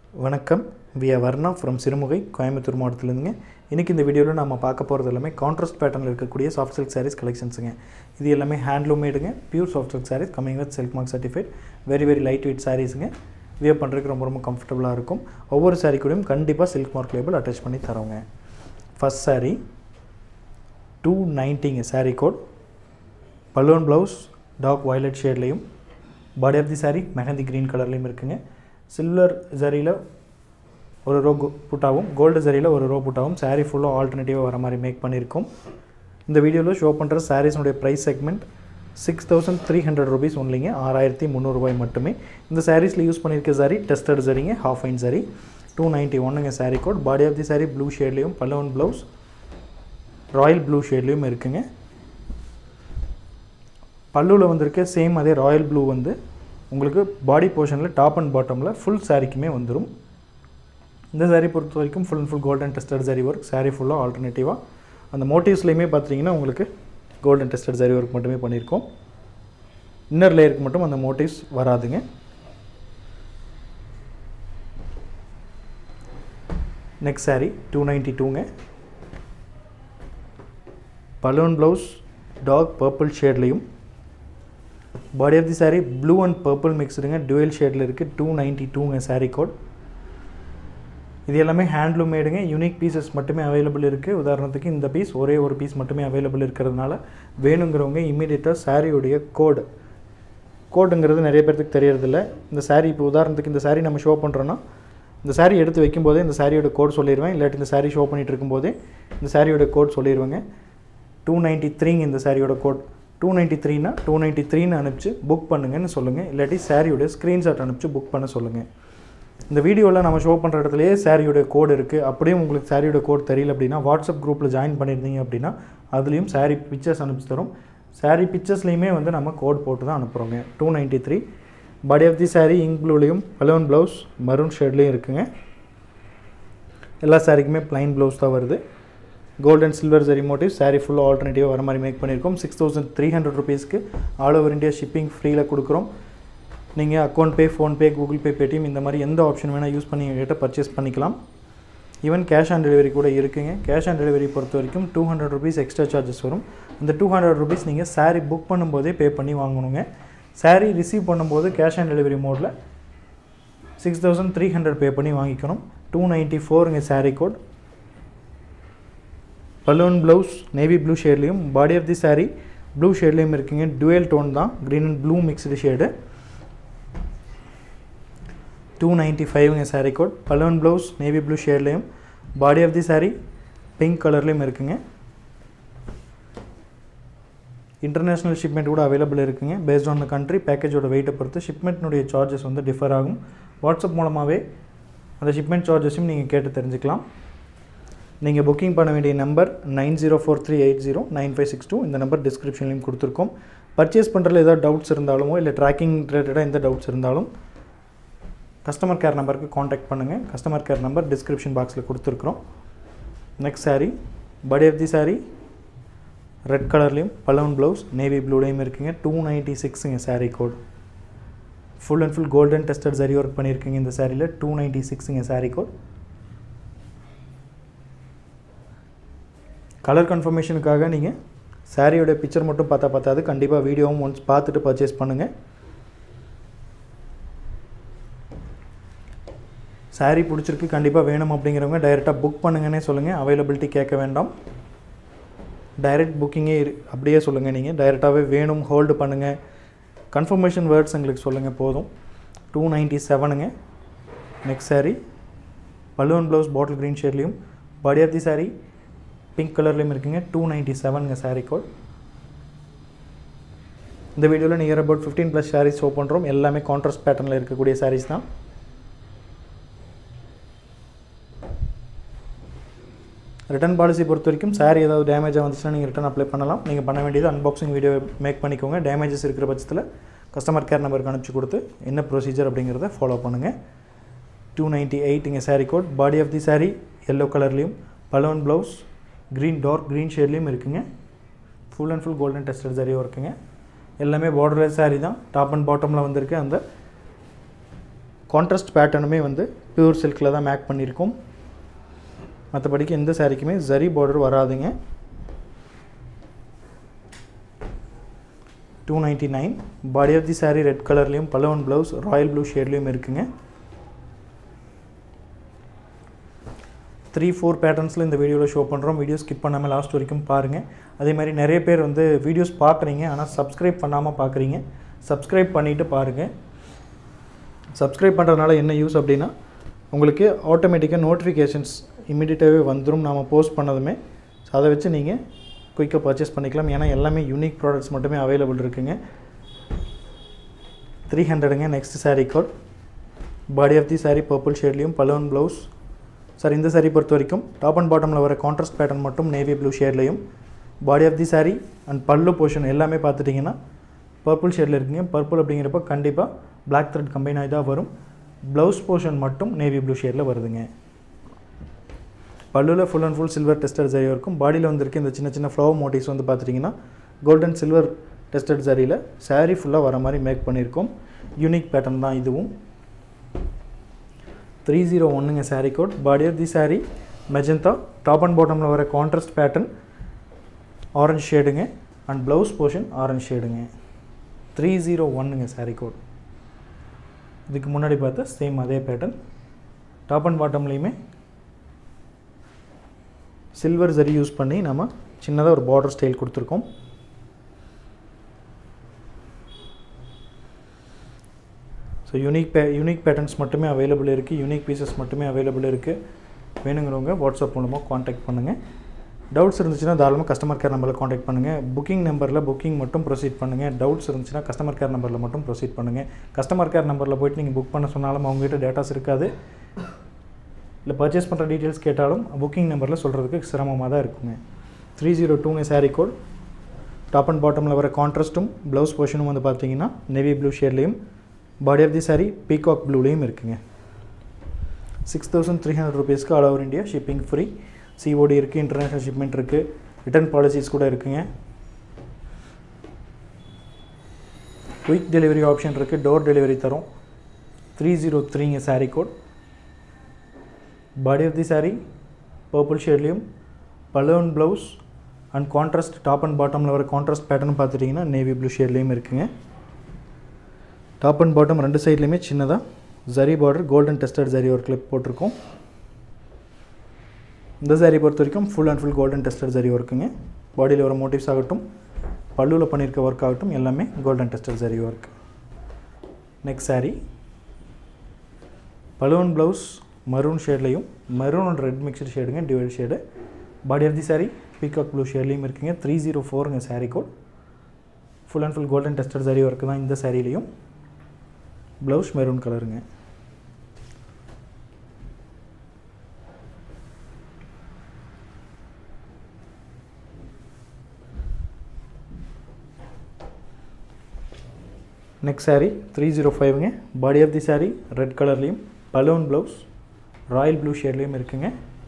வணக்கம் V R Varna from Sirumugai Coimbatore மாவட்டத்திலேருந்துங்க இன்றைக்கி இந்த வீடியோவில் நம்ம பார்க்க போகிறது எல்லாமே கான்ட்ராஸ்ட் பேட்டர்னில் இருக்கக்கூடிய சாஃப்ட் சில்க் சாரீஸ் கலெக்ஷன்ஸுங்க இது எல்லாமே ஹேண்ட்லூம் மேடுங்க pure soft silk saris coming with silk mark certified very very light weight சாரீஸுங்க வியர் பண்ணுறதுக்கு ரொம்ப ரொம்ப கம்ஃபர்டபுளாக இருக்கும் ஒவ்வொரு சாரீ கூடயும் கண்டிப்பாக சில்க் மார்க் லேபிள் அட்டாச் பண்ணி தரோங்க ஃபஸ்ட் சாரீ டூ நைன்ட்டிங்க சாரீ கோட் பலூன் ப்ளவுஸ் டார்க் வயலட் ஷேட்லேயும் body of the sari mehndi green கலர்லேயும் இருக்குங்க சில்வர் ஜரியில் ஒரு ரோ புட்டாவும் கோல்டு ஜரியில் ஒரு ரோ புட்டாவும் சாரீ ஃபுல்லாக ஆல்டர்னேட்டிவாக வர மாதிரி மேக் பண்ணியிருக்கோம் இந்த வீடியோவில் ஷோ பண்ணுற சாரீஸ்னுடைய price segment six thousand three hundred rupees ஒன்லிங்க ஆறாயிரத்தி முந்நூறுபாய் மட்டுமே இந்த சாரீஸில் யூஸ் பண்ணியிருக்க சாரி டெஸ்டட் சரிங்க ஹாஃப் ஐன் சாரி டூ நைன்ட்டி ஒன்னுங்க sari code body of the sari blue ஷேட்லேயும் பல்லவன் ப்ளவுஸ் ராயல் ப்ளூ ஷேட்லேயும் இருக்குங்க பல்லுவில் வந்திருக்க சேம் அதே ராயல் ப்ளூ வந்து உங்களுக்கு பாடி போர்ஷனில் டாப் அண்ட் பாட்டமில் ஃபுல் சாரீக்குமே வந்துடும் இந்த சாரீ பொறுத்த வரைக்கும் full and full golden tested sari work sari ஃபுல்லாக ஆல்டர்னேட்டிவாக அந்த மோட்டிவ்ஸ்லையுமே பார்த்தீங்கன்னா உங்களுக்கு கோல்டன் டெஸ்டட் சாரீ ஒர்க் மட்டுமே பண்ணியிருக்கோம் இன்னர் லேயருக்கு மட்டும் அந்த மோட்டிவ்ஸ் வராதுங்க நெக்ஸ்ட் சாரீ டூ நைன்ட்டி டூங்க பலூன் ப்ளவுஸ் டார்க் பர்பிள் ஷேட்லேயும் body of the sari blue and purple மிக்ஸ்டுங்க டுவெல் ஷேடில் இருக்குது டூ நைன்ட்டி டூங்க சாரீ கோட் இது எல்லாமே ஹேண்ட்லூம் மேடுங்க யூனிக் பீசஸ் மட்டுமே அவைலபிள் இருக்குது உதாரணத்துக்கு இந்த பீஸ் ஒரே ஒரு பீஸ் மட்டுமே அவைலபிள் இருக்கிறதுனால வேணுங்கிறவங்க இம்மீடியட்டாக சாரியுடைய கோடு கோடுங்கிறது நிறைய பேர்த்துக்கு தெரியறதில்ல இந்த சாரீ இப்போ உதாரணத்துக்கு இந்த சாரீ நம்ம ஷோ பண்ணுறோன்னா இந்த சாரீ எடுத்து வைக்கும்போதே இந்த சாரியோட கோட் சொல்லிடுவேன் இல்லாட்டி இந்த சாரீ ஷோ பண்ணிகிட்டு இருக்கும்போதே இந்த சாரியோட கோட் சொல்லிடுவேங்க டூ நைன்ட்டி த்ரீங்க இந்த சாரியோட கோட் டூ நைன்ட்டி த்ரீனா டூ நைன்ட்டி த்ரீன்னு அனுப்பிச்சு புக் பண்ணுங்கன்னு சொல்லுங்கள் இல்லாட்டி சாரியோட ஸ்க்ரீன்ஷாட் அனுப்பிச்சு புக் பண்ண சொல்லுங்கள் இந்த வீடியோவில் நம்ம ஷோ பண்ணுற இடத்துலையே சாரியோட கோடு இருக்குது அப்படியே உங்களுக்கு சாரியோட கோட் தெரியல அப்படின்னா வாட்ஸ்அப் குரூப்பில் ஜாயின் பண்ணியிருந்தீங்க அப்படின்னா அதுலேயும் சாரீ பிக்சர்ஸ் அனுப்பிச்சு தரும் சாரீ பிக்சர்ஸ்லேயுமே வந்து நம்ம கோட் போட்டு தான் அனுப்புகிறோங்க two ninety three body of the sari ink ப்ளூலேயும் பலவன் ப்ளவுஸ் மரூன் ஷேட்லேயும் இருக்குங்க எல்லா சாரிக்குமே ப்ளைன் ப்ளவுஸ் தான் வருது gold and silver zari motif sari ஃபுல்லாக ஆல்டர்னேட்டிவாக வர மாதிரி மேக் பண்ணியிருக்கோம் சிக்ஸ் தௌசண்ட் த்ரீ ஹண்ட்ரட் ருபீஸ்க்கு ஆல் ஓவர் இந்தியா ஷிப்பிங் ஃப்ரீயில் கொடுக்குறோம் நீங்கள் account pay PhonePe Google Pay Paytm இந்த மாதிரி எந்த ஆப்ஷன் வேணால் யூஸ் பண்ணி எங்கள்கிட்ட பர்ச்சேஸ் பண்ணிக்கலாம் ஈவன் கேஷ் ஆன் டெலிவரி கூட இருக்குங்க கேஷ் ஆன் டெலிவரி பொறுத்த வரைக்கும் two hundred rupees extra charges வரும் இந்த டூ ஹண்ட்ரட் ருபீஸ் நீங்கள் சாரீ புக் பண்ணும்போதே பே பண்ணி வாங்கணுங்க சாரீ ரிசீவ் பண்ணும்போது கேஷ் ஆன் டெலிவரி மோடில் six thousand three hundred pay பண்ணி வாங்கிக்கணும் டூ நைன்ட்டி ஃபோருங்க சாரீ கோட் பலூன் ப்ளவுஸ் நேவி ப்ளூ ஷேட்லேயும் body of the sari blue ஷேட்லேயும் இருக்குங்க டுவெல் டோன் தான் green and blue mixed shade two ninety ஃபைவ்ங்க சாரீ கோட் பலூன் ப்ளவுஸ் நேவி ப்ளூ ஷேட்லேயும் body of the sari pink கலர்லேயும் இருக்குங்க இன்டர்நேஷ்னல் ஷிப்மெண்ட் கூட அவைலபிள் இருக்குங்க பேஸ்ட் ஆன் த கண்ட்ரி பேக்கேஜோட வெயிட்டை பொறுத்து ஷிப்மெண்ட்னுடைய சார்ஜஸ் வந்து டிஃபர் ஆகும் வாட்ஸ்அப் மூலமாகவே அந்த ஷிப்மெண்ட் சார்ஜஸையும் நீங்கள் கேட்டு தெரிஞ்சுக்கலாம் நீங்கள் புக்கிங் பண்ண வேண்டிய number nine zero four three eight zero nine five six two இந்த நம்பர் டிஸ்கிரிப்ஷன்லையும் கொடுத்துருக்கோம் பர்ச்சேஸ் பண்ணுறதுல ஏதாவது டவுட்ஸ் இருந்தாலுமோ இல்லை ட்ராக்கிங் ரிலேட்டடாக எந்த டவுட்ஸ் இருந்தாலும் கஸ்டமர் கேர் நம்பருக்கு காண்டாக்ட் பண்ணுங்கள் கஸ்டமர் கேர் நம்பர் டிஸ்கிரிப்ஷன் பாக்ஸில் கொடுத்துருக்குறோம் next sari body of the sari red கலர்லேயும் பலவன் ப்ளவுஸ் நேவி ப்ளூலேயும் இருக்குங்க டூ நைன்ட்டி சிக்ஸுங்க sari code full and full golden tested zari work பண்ணியிருக்கீங்க இந்த சாரியில் டூ நைன்ட்டி சிக்ஸுங்க சாரீ கோட் கலர் கன்ஃபர்மேஷனுக்காக நீங்கள் சாரியோட பிக்சர் மட்டும் பார்த்தா பார்த்தாது கண்டிப்பாக வீடியோவும் ஒன்ஸ் பார்த்துட்டு பர்ச்சேஸ் பண்ணுங்கள் சாரீ பிடிச்சிருக்கு கண்டிப்பாக வேணும் அப்படிங்கிறவங்க டைரெக்டாக புக் பண்ணுங்கன்னே சொல்லுங்கள் அவைலபிலிட்டி கேட்க வேண்டாம் டைரக்ட் புக்கிங்கே இரு அப்படியே சொல்லுங்கள் நீங்கள் டைரெக்டாகவே வேணும் ஹோல்டு பண்ணுங்கள் கன்ஃபர்மேஷன் வேர்ட்ஸ் எங்களுக்கு சொல்லுங்கள் போதும் டூ நைன்ட்டி செவனுங்க next sari balloon blouse bottle green ஷேட்லேயும் body of the sari pink கலர்லேயும் இருக்குங்க டூ நைன்ட்டி செவனுங்க சாரீ கோட் இந்த வீடியோவில் near about fifteen plus saris show பண்ணுறோம் எல்லாமே கான்ட்ராஸ்ட் பேட்டர்னில் இருக்கக்கூடிய சாரீஸ் தான் ரிட்டன் பாலிசி பொறுத்த வரைக்கும் சாரீ ஏதாவது டேமேஜாக வந்துச்சுன்னா நீங்கள் ரிட்டன் அப்ளை பண்ணலாம் நீங்கள் பண்ண வேண்டியது அன்பாக்சிங் வீடியோ மேக் பண்ணிக்கோங்க டேமேஜஸ் இருக்கிற பட்சத்தில் கஸ்டமர் கேர் நம்பருக்கு அனுப்பிச்சு கொடுத்து என்ன ப்ரொசீஜர் அப்படிங்கிறத ஃபாலோ பண்ணுங்கள் டூ நைன்ட்டி எயிட்டுங்க sari code body of the sari yellow கலர்லேயும் பலவன் ப்ளவுஸ் க்ரீன் டார்க் க்ரீன் ஷேட்லேயும் இருக்குங்க full and full golden tested சரியாக இருக்குங்க எல்லாமே பார்டர்லெஸ் சாரீ தான் டாப் அண்ட் பாட்டமில் வந்திருக்கு அந்த கான்ட்ராஸ்ட் பேட்டர்னுமே வந்து பியூர் சில்கில் தான் மேக் பண்ணியிருக்கோம் மற்றபடிக்கு எந்த சாரிக்குமே ஜரி பார்டர் வராதுங்க two ninety nine body of the sari red கலர்லேயும் பலவன் ப்ளவுஸ் ராயல் ப்ளூ ஷேட்லேயும் இருக்குங்க த்ரீ ஃபோர் பேட்டர்ன்ஸில் இந்த வீடியோவில் ஷோ பண்ணுறோம் வீடியோ ஸ்கிப் பண்ணாமல் லாஸ்ட் வரைக்கும் பாருங்கள் அதே மாதிரி நிறைய பேர் வந்து வீடியோஸ் பார்க்குறீங்க ஆனால் சப்ஸ்கிரைப் பண்ணாமல் பார்க்குறீங்க சப்ஸ்கிரைப் பண்ணிவிட்டு பாருங்கள் சப்ஸ்கிரைப் பண்ணுறதுனால என்ன யூஸ் அப்படின்னா உங்களுக்கு ஆட்டோமேட்டிக்காக நோட்டிஃபிகேஷன்ஸ் இம்மிடியட்டாகவே வந்துடும் நாம் போஸ்ட் பண்ணதுமே ஸோ அதை வச்சு நீங்கள் குயிக்காக பர்ச்சேஸ் பண்ணிக்கலாம் ஏன்னா எல்லாமே யூனிக் ப்ராடக்ட்ஸ் மட்டுமே அவைலபிள் இருக்குங்க த்ரீ ஹண்ட்ரடுங்க next sari code body of the sari purple ஷேட்லேயும் பலவன் ப்ளவுஸ் சார் இந்த சாரீ பொறுத்த வரைக்கும் டாப் அண்ட் பாட்டமில் வர கான்ட்ராஸ்ட் பேட்டர்ன் மட்டும் நேவி ப்ளூ ஷேட்லேயும் body of the sari and pallu portion எல்லாமே பார்த்துட்டிங்கன்னா பர்பிள் ஷேடில் இருக்குங்க பர்பிள் அப்படிங்கிறப்ப கண்டிப்பாக பிளாக் த்ரெட் கம்பைன் ஆகி தான் வரும் ப்ளவுஸ் போர்ஷன் மட்டும் நேவி ப்ளூ ஷேடில் வருதுங்க பல்லுவில் full and full silver tested zari இருக்கும் பாடியில் வந்திருக்க இந்த சின்ன சின்ன ஃப்ளவர் மோட்டிவ்ஸ் வந்து பார்த்துட்டிங்கன்னா கோல்டன் சில்வர் டெஸ்டட் ஜரியில் சாரீ ஃபுல்லாக வர மாதிரி மேக் பண்ணியிருக்கோம் யூனிக் பேட்டர்ன் தான் இதுவும் த்ரீ ஜீரோ ஒன்றுங்க sari code body of the sari magenta top and பாட்டமில் வர கான்ட்ராஸ்ட் பேட்டர்ன் ஆரஞ்ச் ஷேடுங்க அண்ட் ப்ளவுஸ் போர்ஷன் ஆரஞ்ச் ஷேடுங்க த்ரீ ஜீரோ ஒன்றுங்க சாரீ கோட் இதுக்கு முன்னாடி பார்த்தா சேம் அதே பேட்டர்ன் டாப் அண்ட் பாட்டம்லேயுமே சில்வர் ஜரி யூஸ் பண்ணி நம்ம சின்னதாக ஒரு பார்டர் ஸ்டைல் கொடுத்துருக்கோம் ஸோ யூனிக் பே யூனிக் பேட்டர்ன்ஸ் மட்டுமே அவைலபிள் இருக்குது யூனிக் பீசஸ் மட்டுமே அவைலபிள் இருக்குது வேணுங்கிறவங்க வாட்ஸ்அப் மூலமாக காண்டாக்ட் பண்ணுங்கள் டவுட்ஸ் இருந்துச்சுன்னா தாராளமாக கஸ்டமர் கேர் நம்பரில் காண்டாக்ட் பண்ணுங்கள் புக்கிங் நம்பரில் புக்கிங் மட்டும் ப்ரொசீட் பண்ணுங்கள் டவுட்ஸ் இருந்துச்சுன்னா கஸ்டமர் கேர் நம்பரில் மட்டும் ப்ரொசீட் பண்ணுங்கள் கஸ்டமர் கேர் நம்பரில் போய்ட்டு நீங்கள் புக் பண்ண சொன்னாலும் அவங்ககிட்ட டேட்டாஸ் இருக்காது இல்லை பர்ச்சேஸ் பண்ணுற டீட்டெயில்ஸ் கேட்டாலும் புக்கிங் நம்பரில் சொல்கிறதுக்கு சிரமமாக தான் இருக்குங்க த்ரீ ஜீரோ டூங்க சாரீ கோட் டாப் அண்ட் பாட்டமில் வர கான்ட்ராஸ்ட்டும் ப்ளவுஸ் போர்ஷனும் வந்து பார்த்தீங்கன்னா நெவி ப்ளூ ஷேட்லேயும் body of the sari peacock ப்ளூலேயும் இருக்குங்க சிக்ஸ் தௌசண்ட் த்ரீ ஹண்ட்ரட் ருபீஸ்க்கு all over India shipping free COD இருக்குது இன்டர்நேஷ்னல் ஷிப்மெண்ட் இருக்குது ரிட்டர்ன் பாலிசிஸ் கூட இருக்குங்க குயிக் டெலிவரி ஆப்ஷன் இருக்குது டோர் டெலிவரி தரும் த்ரீ ஜீரோ த்ரீங்க sari code body of the sari purple ஷேட்லேயும் balloon blouse and contrast top and பாட்டமில் வர கான்ட்ராஸ்ட் பேட்டர்ன் பார்த்துட்டிங்கன்னா நேவி ப்ளூ ஷேட்லேயும் இருக்குங்க டாப் அண்ட் பாட்டம் ரெண்டு சைட்லேயுமே சின்னதாக zari border golden tested zari ஒரு கிளிப் போட்டிருக்கோம் இந்த சாரீ பொறுத்த வரைக்கும் full and full golden tested zari ஒர்க்குங்க பாடியில் வர மோட்டிவ்ஸ் ஆகட்டும் பல்லுவில் பண்ணியிருக்க ஒர்க் ஆகட்டும் எல்லாமே golden tested zari work next sari balloon blouse maroon ஷேட்லேயும் மரூன் அண்ட் ரெட் மிக்சர் ஷேடுங்க divide shade body of the sari peacock blue ஷேட்லேயும் இருக்குங்க த்ரீ ஜீரோ ஃபோருங்க sari code full and full golden tested zari work தான் இந்த சாரீலையும் ப்ளவுஸ் மெரூன் கலருங்க நெக்ஸ்ட் சாரீ த்ரீ ஜீரோ ஃபைவ்ங்க body of the sari red கலர்லேயும் பலூன் ப்ளவுஸ் ராயல் ப்ளூ ஷேட்லேயும் இருக்குங்க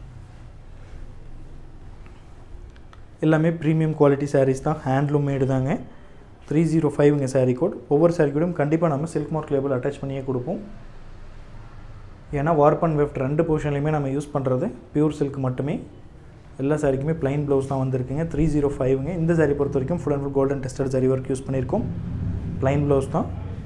எல்லாமே ப்ரீமியம் குவாலிட்டி சாரீஸ் தான் ஹேண்ட்லூம் மேடு தாங்க த்ரீ ஜீரோ ஃபைவ்ங்க சாரீ கோட் ஒவ்வொரு சாரீ கூடயும் கண்டிப்பாக நம்ம சில்க் மார்க் லேபிள் அட்டாச் பண்ணியே கொடுப்போம் ஏன்னா வார்ப் அண்ட் வெஃப்ட் ரெண்டு போர்ஷன்லையுமே நம்ம யூஸ் பண்ணுறது பியூர் சில்க் மட்டுமே எல்லா சாரிக்குமே ப்ளைன் ப்ளவுஸ் தான் வந்திருக்குங்க த்ரீ ஜீரோ ஃபைவ்ங்க இந்த சாரீ பொறுத்த வரைக்கும் full and full golden tested sari work use பண்ணியிருக்கோம் ப்ளைன் ப்ளவுஸ் தான்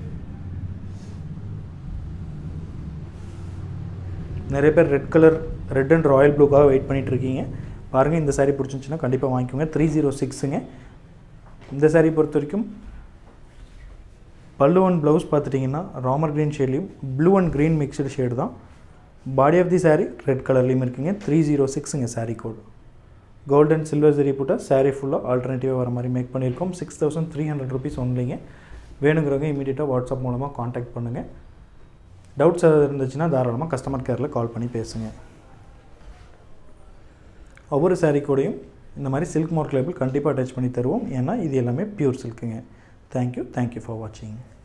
நிறைய பேர் red colour red and royal ப்ளூக்காக வெயிட் பண்ணிகிட்டு இருக்கீங்க பாருங்கள் இந்த சாரீ பிடிச்சிருந்துச்சின்னா கண்டிப்பாக வாங்கிக்கோங்க த்ரீ ஜீரோ சிக்ஸுங்க இந்த சாரீ பொறுத்த வரைக்கும் பல்லு அண்ட் ப்ளவுஸ் பார்த்துட்டிங்கன்னா ராமர் க்ரீன் ஷேட்லேயும் blue and green mixed shade தான் body of the sari red கலர்லேயும் இருக்குங்க த்ரீ ஜீரோ சிக்ஸுங்க sari code golden silver zari போட்டால் சாரீ ஃபுல்லாக ஆல்டர்னேட்டிவாக வர மாதிரி மேக் பண்ணியிருக்கோம் six thousand three hundred rupees ஒன்லிங்க வேணுங்கிறவங்க இமீடியட்டாக வாட்ஸ்அப் மூலமாக காண்டாக்ட் பண்ணுங்கள் டவுட்ஸ் எதாவது இருந்துச்சுன்னா தாராளமாக கஸ்டமர் கேரில் கால் பண்ணி பேசுங்க ஒவ்வொரு சாரீ கூடயும் இந்த மாதிரி சில்க் மார்க் லேபிள் கண்டிப்பாக அட்டாச் பண்ணி தருவோம் ஏன்னா இது எல்லாமே பியூர் சில்க்குங்க தேங்க்யூ தேங்க்யூ ஃபார் வாட்சிங்